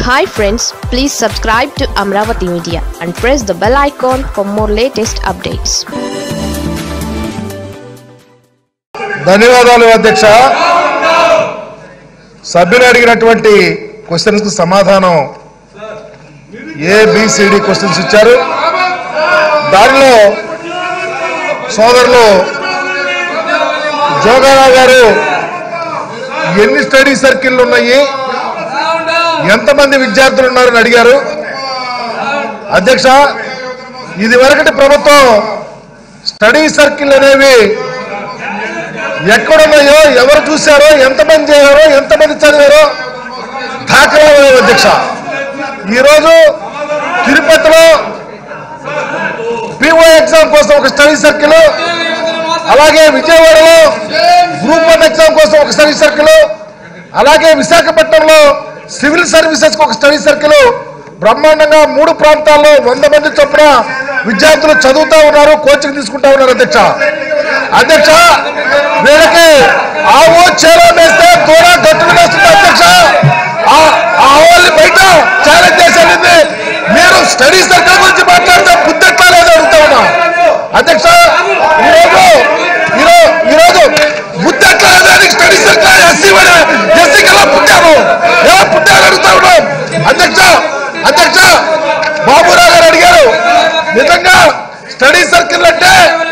hi friends please subscribe to Amaravati media and press the bell icon for more latest updates ధన్యవాదాలు అధ్యక్ష సభ్యులు అడిగినటువంటి questions కు సమాధానం ఏబిసిడి క్వశ్చన్స్ ఇచ్చారు దానిలో సోదరులు జోగారావు గారు ఎన్ని స్టడీ సర్కిళ్ళు ఉన్నాయి ఎంతమంది విద్యార్థులు ఉన్నారని అడిగారు అధ్యక్ష ఇది వరకటి ప్రభుత్వం స్టడీ సర్కిల్ అనేవి ఎక్కడున్నాయో ఎవరు చూశారో ఎంతమంది చేశారో ఎంతమంది చదివారో దాఖలాలు లేవు అధ్యక్ష ఈరోజు తిరుపతిలో పిఓ ఎగ్జామ్ కోసం ఒక స్టడీ సర్కిల్ అలాగే విజయవాడలో గ్రూప్ వన్ ఎగ్జామ్ కోసం ఒక స్టడీ సర్కిల్ అలాగే విశాఖపట్నంలో సివిల్ సర్వీసెస్ ఒక స్టడీ సర్కిల్ బ్రహ్మాండంగా మూడు ప్రాంతాల్లో వంద మంది చొప్పున విద్యార్థులు చదువుతా ఉన్నారు కోచింగ్ తీసుకుంటా ఉన్నారు అధ్యక్ష అధ్యక్ష వీళ్ళకి ఆవో చేలో వేస్తే దూర గట్టులు వేస్తుంది అధ్యక్ష ఆ- ఆ ఆవుల్ని బయట ఛాలెంజ్ చేసేది మీరు స్టడీ సర్కిల్ గురించి మాట్లాడితే బుద్ధి ఎట్లా లేదు అడుగుతా ఉన్నా అధ్యక్ష ఈరోజు ఈరోజు ఈరోజు బుద్ధి ఎట్లా లేదు స్టడీ సర్కిల్ ఎస్సీ ఎస్సీకి ఎలా పుట్టారు ఎలా పుట్టారు అడుగుతా ఉన్నాం అధ్యక్ష అధ్యక్ష బాబురావు గారు అడిగారు నిజంగా స్టడీ సర్కిల్ అంటే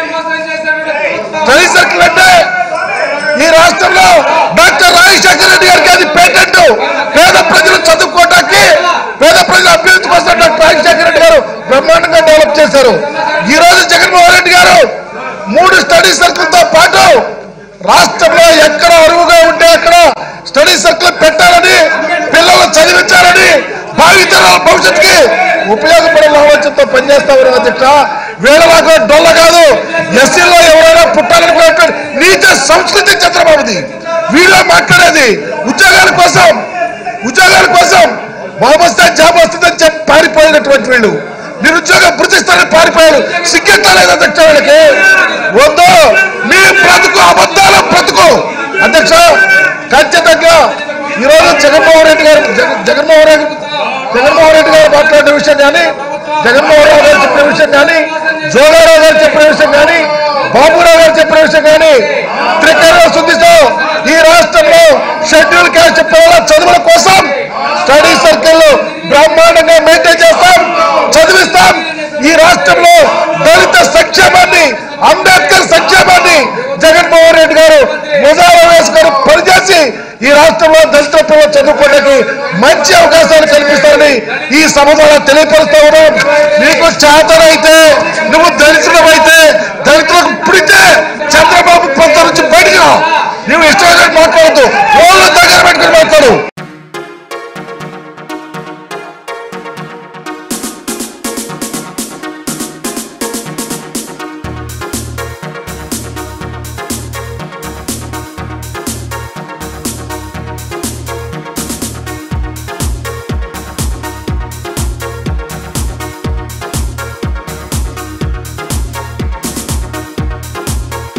స్టడీ సర్కిల్ అంటే ఈ రాష్ట్రంలో డాక్టర్ రాజశేఖర రెడ్డి గారికి అది పేటెంట్ పేద ప్రజలు చదువుకోవటానికి పేద ప్రజల అభ్యున్నతి కోసం డాక్టర్ రాజశేఖర రెడ్డి గారు బ్రహ్మాండంగా డెవలప్ చేశారు ఈ రోజు జగన్మోహన్ రెడ్డి గారు మూడు స్టడీ సర్కిల్తో పాటు రాష్ట్రంలో ఎక్కడ అరువుగా ఉంటే అక్కడ స్టడీ సర్కిల్ పెట్టాలని పిల్లలు చదివించాలని భావితరాల భవిష్యత్తుకి ఉపయోగపడే ఆలోచనతో పనిచేస్తా ఉన్నారు అధ్యక్ష వీళ్ళలాగా డొల్ల కాదు ఎస్సీలో ఎవరైనా పుట్టాలనుకునేటువంటి నీచ సంస్కృతి చంద్రబాబుది వీళ్ళు మాట్లాడేది ఉద్యోగాల కోసం ఉద్యోగాల కోసం బాబు వస్తే జాబ్ వస్తుందని చెప్పి పారిపోయినటువంటి వీళ్ళు నిరుద్యోగం గుర్తిస్తారని పారిపోయారు సిగ్గెట్టా లేదు అధ్యక్ష వీళ్ళకి వద్దు మీ బ్రతుకు అబద్ధాల బ్రతుకు అధ్యక్ష ఖచ్చితంగా ఈరోజు జగన్మోహన్ రెడ్డి గారు జగ- జగన్మోహన్ రెడ్డి జగన్మోహన్ రెడ్డి గారు మాట్లాడిన విషయం కానీ జగన్మోహన్ రావు గారు చెప్పిన విషయం కానీ జోగారావు గారు చెప్పిన విషయం కానీ బాబురావు గారు చెప్పిన విషయం కానీ త్రికరణ శుద్ధితో ఈ రాష్ట్రంలో షెడ్యూల్ క్యాస్ట్ పిల్లల చదువుల కోసం స్టడీ సర్కిల్ బ్రహ్మాండంగా మెయింటైన్ చేస్తాం చదివిస్తాం ఈ రాష్ట్రంలో దళిత సంక్షేమాన్ని అంబేద్కర్ సంక్షేమాన్ని జగన్మోహన్ రెడ్డి గారు ముజారా వేసుకొని పనిచేసి ఈ రాష్ట్రంలో దళిత పిల్లలు చదువుకోవడానికి మంచి అవకాశాలు కల్పిస్తారని ఈ సభ ద్వారా తెలియపరుస్తా ఉన్నాం నీకు చేతనైతే నువ్వు దళితుడమైతే దళితులకు ఇప్పుడు